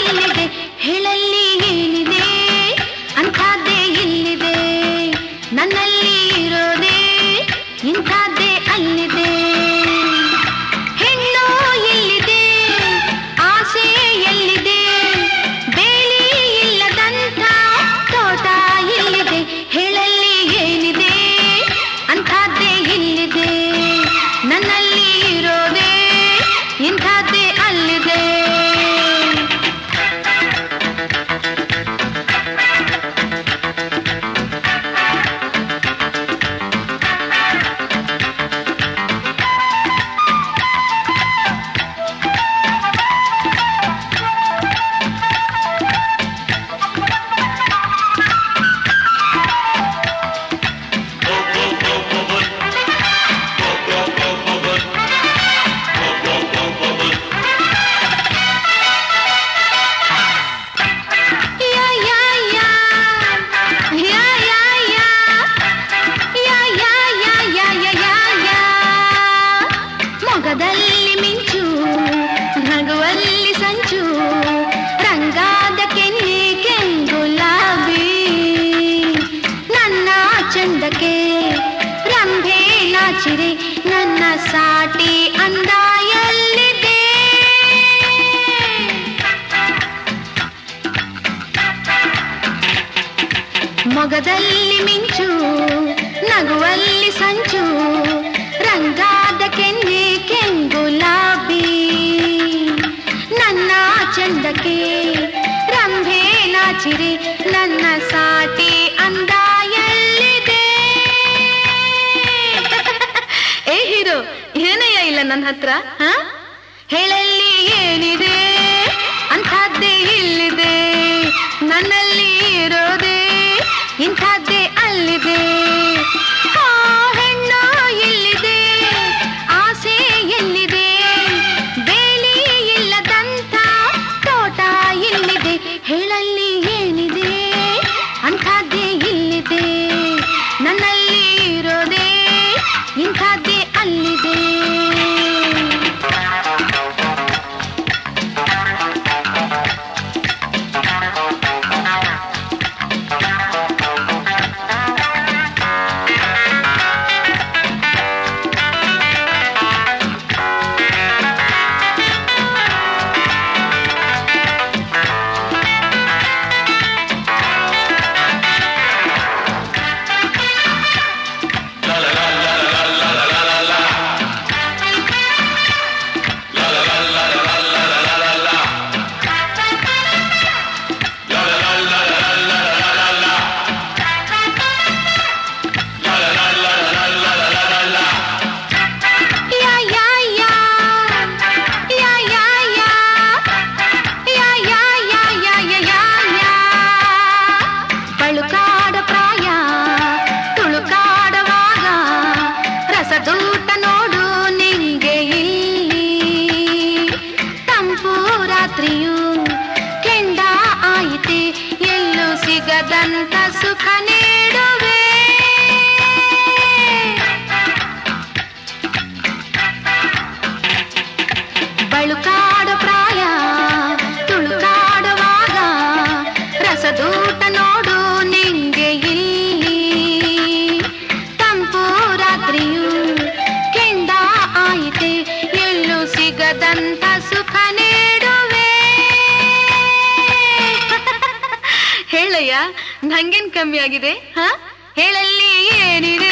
ಇಲ್ಲಿದೆ ಹೇಳಲ್ಲಿ ಏನಿದೆ ಅಂಥದ್ದೇ ಇಲ್ಲಿದೆ ನನ್ನಲ್ಲಿ ಇರೋದೇ ಇಂಥದ್ದೇ ಅಲ್ಲಿದೆ ಹೆಣ್ಣು ಇಲ್ಲಿದೆ ಆಸೆ ಎಲ್ಲಿದೆ ಬೇಲಿ ಇಲ್ಲದಂಥ ತೋಟ ಇಲ್ಲಿದೆ ಹೇಳಲ್ಲಿ ಏನಿದೆ ಅಂಥದ್ದೇ ಇಲ್ಲಿದೆ ನನ್ನಲ್ಲಿ ಇರೋದೇ ಇಂಥದ್ದೇ ಅಲ್ಲಿದೆ ಯಾ ಯಾ ಯಾ ಯಾ ಯಾ ಯಾ ಯಾ ಯಾ ಯಾ ಯಾ ಯಾ ಯಾ ಯಾ ಮೊಗದಲ್ಲಿ ಮಿಂಚು ನಗುವಲ್ಲಿ ಸಂಚು ರಂಗಾದ ಕೆನ್ನೆ ಕೆಂಗುಲಾಬಿ ನನ್ನ ಚಂದಕ್ಕೆ ರಂಭೆ ನಾಚಿರೆ ನನ್ನ ಸಾಟಿ ಅಂದ ಎಲ್ಲಿದೆ ಮೊಗದಲ್ಲಿ ಮಿಂಚು ನಗುವಲ್ಲಿ ಸಂಚು ರಂಗಾದ ಕೆನ್ನೆ ಕೆಂಗುಲಾಬಿ ನನ್ನ ಚಂದಕ್ಕೆ ರಂಭೆ ನಾಚಿರಿ ನನ್ನ ಸಾಟಿ ಅಂದ ಎಲ್ಲಿದೆ ಏ ಹೀರೋ ಏನಯ್ಯ ಇಲ್ಲ ನನ್ನ ಹತ್ರ ಹ ಹೇಳಲ್ಲಿ ಏನಿದೆ ಅಂಥದ್ದೇ ಇಲ್ಲಿದೆ ನನ್ನಲ್ಲಿ ಇರೋದೇ ಇಂಥದ್ದೇ ಅಲ್ಲಿದೆ ಆ ಹೆಣ್ಣು ಇಲ್ಲಿದೆ ಆಸೆ ಎಲ್ಲಿದೆ ಬೇಲಿ ಇಲ್ಲದಂಥ ತೋಟ ಇಲ್ಲಿದೆ ಹೇಳಲ್ಲಿ ಏನಿದೆ ಅಂಥದ್ದೇ ಇಲ್ಲಿದೆ ನನ್ನಲ್ಲಿ ಇರೋದೇ ಇಂಥದ್ದೇ ಅಲ್ಲಿದೆ ಯಾ ಯಾ ಯಾ ಯಾ ಯಾ ಯಾ ಯಾ ಯಾ ಯಾ ಯಾ ಯಾ ಯಾ ಯಾ ಬಳುಕಾಡ ಪ್ರಾಯ ತುಳುಕಾಡವಾಗ ರಸದೂಟ ನೋಡು ನಿಂಗೆ ಇಲ್ಲಿ ತಂಪು ರಾತ್ರಿಯು ಕೆಂಡ ಆಯಿತೆ ಎಲ್ಲೂ ಸಿಗದಂತ ಸುಖ ನೀಡುವೆ ಬಳುಕಾಡ ಪ್ರಾಯ ತುಳುಕಾಡುವಾಗ ರಸದೂಟ ನೋಡು ನಿಂಗೆ ಇಲ್ಲಿ ತಂಪು ರಾತ್ರಿಯು ಕೆಂಡ ಆಯಿತೆ ಎಲ್ಲೂ ಸಿಗದಂತ ಸುಖ ನೀಡುವೆ ಹೇಳಯ್ಯ ನಂಗೇನ್ ಕಮ್ಮಿ ಆಗಿದೆ ಹ ಹೇಳಲ್ಲಿ ಏನಿದೆ